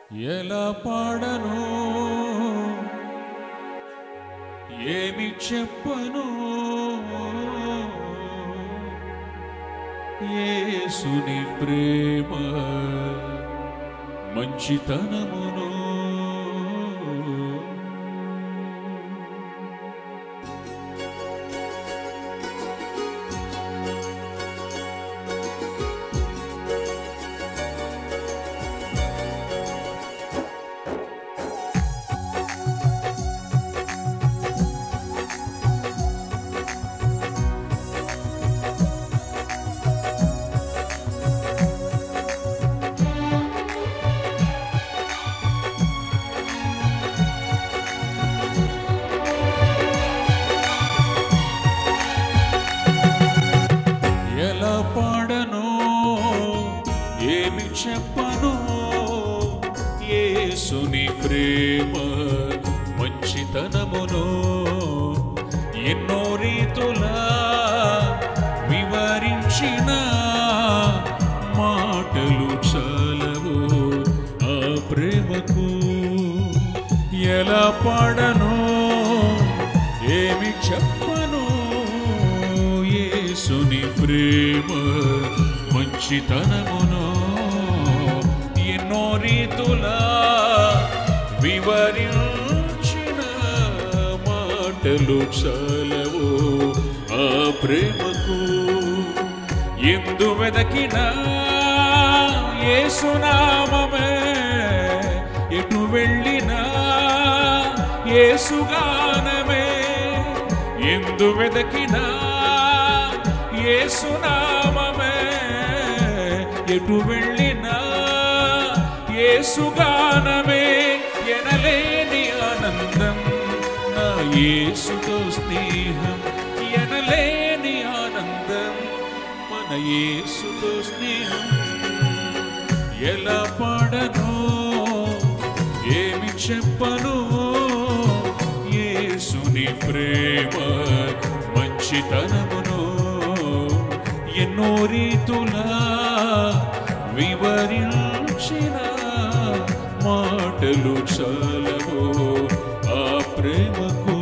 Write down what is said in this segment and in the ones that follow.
ఎలా పాడను ఏమి చెప్పను యేసుని ప్రేమ మంచితనమును ఎలా పాడను ఏమి చెప్పను యేసుని ప్రేమ మంచితనమును ఎన్నో రీతులా వివరించిన మాటలు చాలవు ఆ ప్రేమకు ఎలా పాడను ఏమి చెప్పను యేసుని ప్రేమ మంచితనమును ఎన్నో రీతులా వివరించిన మాటలు చాలవు ఆ ప్రేమకు ఎందు వెదకినా యేసునామమే ఎటు వెళ్ళినా యేసుగానమే ఎందు వెదకినా యేసునామమే ఎటు వెళ్ళినా యేసుగానమే ఎనలేని ఆనందం నా యేసుతో స్నేహం ఎనలేని ఆనందం మన యేసుతో స్నేహం ఎలా పాడను ఏమి చెప్పను యేసుని ప్రేమ మంచితనమును ఎన్నో రీతులా వివరించిన మాటలు చాలవు ఆ ప్రేమకు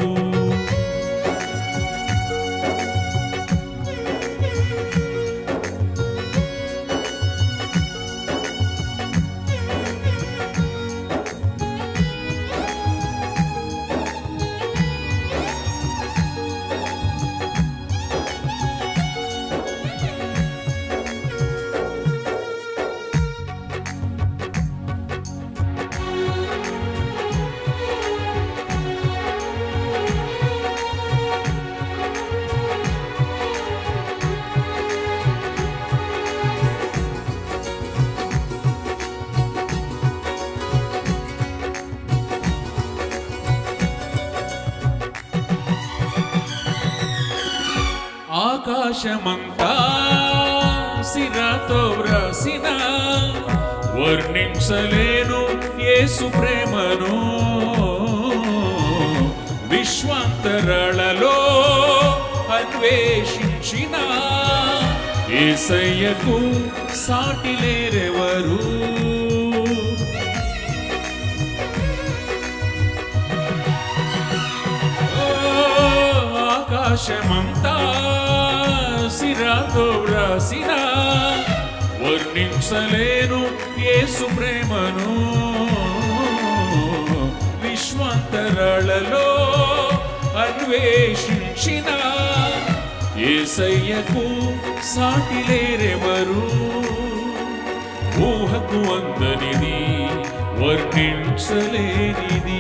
ఆకాశమంతా సిరాతో వ్రాసిన వర్ణించలేను యేసు ప్రేమను విశ్వాంతరాళలో అన్వేషించిన ఏసయ్యకు సాటి లేరెవరు ఓ, ఆకాశమంతా సిరాతో వ్రాసిన వర్ణించలేను యేసు ప్రేమను విశ్వాంతరాళలో అన్వేషించిన ఏసయ్యకు సాటి లేరెవరు ఊహకు అందనిది వర్ణించలేనిది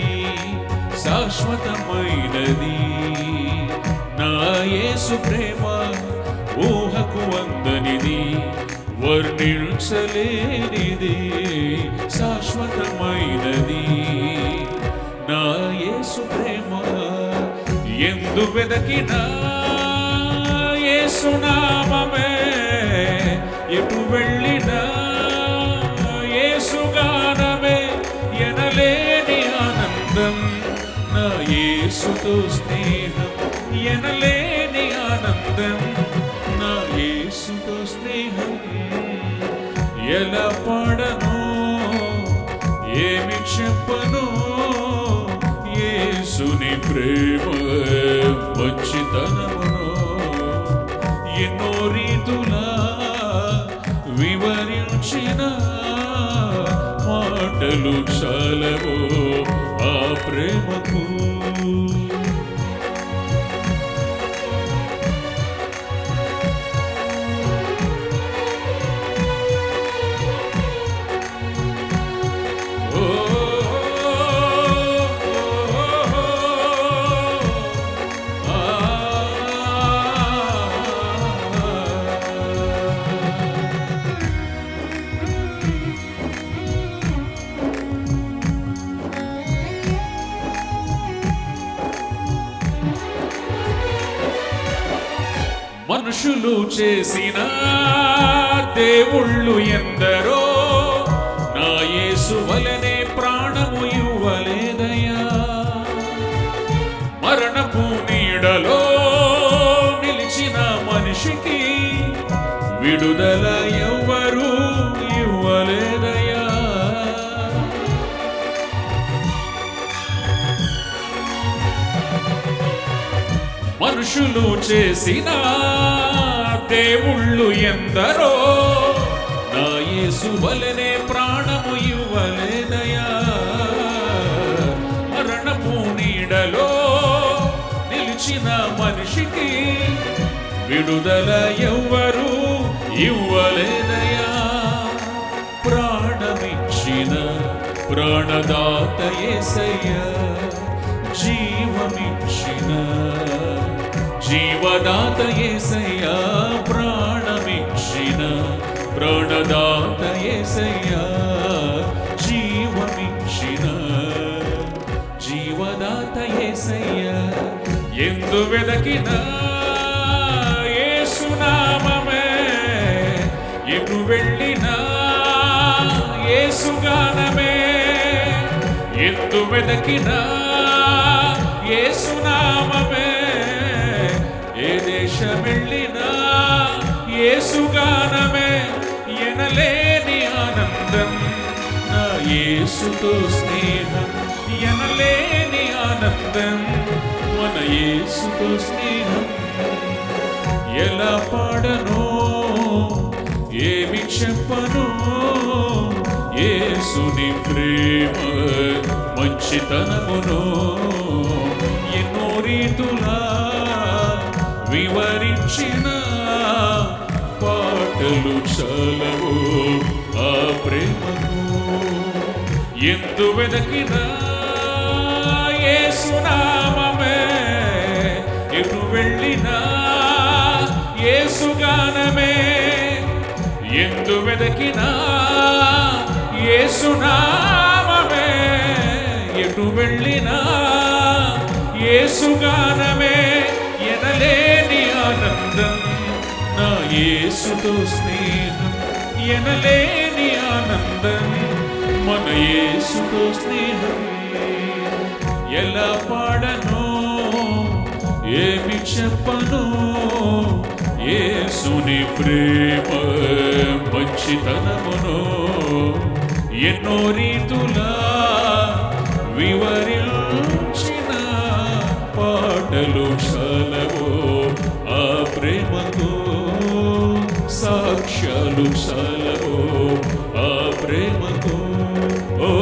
శాశ్వతమైనది నా యేసు ప్రేమ ఊహకు అందనిది వర్ణించలేనిది శాశ్వతమైనది నా యేసు ప్రేమ ఎందు వెదకినా యేసునామమే ఎటు వెళ్ళినా యేసుగానమే ఎనలేని ఆనందం నా యేసుతో స్నేహం ఎనలేని ఆనందం నా యేసుతో స్నేహం ఎలా పాడను చెప్పను యేసుని ప్రేమ మంచితనమును ఎన్నో రీతులా వివరించిన మాటలు చాలవో ఆ ప్రేమకు మనుషులు చేసిన దేవుళ్ళు ఎందరో నా యేసు వలనే ప్రాణము ఇవ్వలేదయ్యా మరణపు నీడలో నిలిచిన మనిషికి విడుదల ఎవ్వరూ ఇవ్వలేదయ్యా మనుషులు చేసిన దేవుళ్ళు ఎందరో నా యేసు వలనే ప్రాణము ఇవ్వలేదయా మరణపు నీడలో నిలిచిన మనిషికి విడుదల ఎవ్వరూ ఇవ్వలేదయా ప్రాణమిచ్చిన ప్రాణదాత యేసయ్యా జీవమిచ్చిన జీవదాత యేసయ్యా ప్రాణమిచ్చిన ప్రాణదాత యేసయ్యా జీవమిచ్చిన జీవదాత యేసయ్యా ఎందు వెదకిన యేసునామమే ఎటు వెళ్ళినా యేసుగానమే ఎందు వెదకినా యేసునామమే ఏ దేశం వెళ్ళినా యేసుగానమే ఎనలేని ఆనందం నా యేసుతో స్నేహం ఎనలేని ఆనందం మన యేసుతో స్నేహం ఎలా పాడనో ఏమి చెప్పను యేసుని ప్రేమ మంచితనమును ఎన్నో రీతులా వివరించిన పాటలు చాలవు ఆ ప్రేమకు ఎందు వెదకినా యేసునామమే ఎటు వెళ్ళినా యేసుగానమే ఎందు వెదకినా యేసునామమే ఎటు వెళ్ళినా యేసుగానమే ఎనలేని ఆనందం నా యేసుతో స్నేహం ఎనలేని ఆనందం మన యేసుతో స్నేహం ఎలా పాడను ఏమి చెప్పను యేసుని ప్రేమ మంచితనమును ఎన్నో రీతులా వివరించిన పాటలు చాలవో ఆ ప్రేమకు సాక్ష్యాలు చాలవో ఆ ప్రేమకు ఓ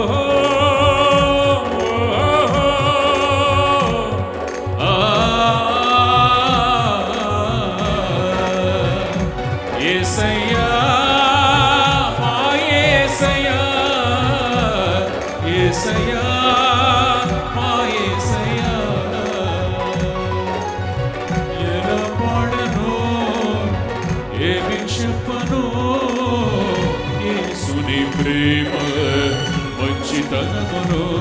ఆ యేసయ్యా మా యేసయ్యా యేసయ్యా మా యేసయ్యా ఎలా పాడను ఏమి చెప్పను యేసుని ప్రేమ మంచితనమును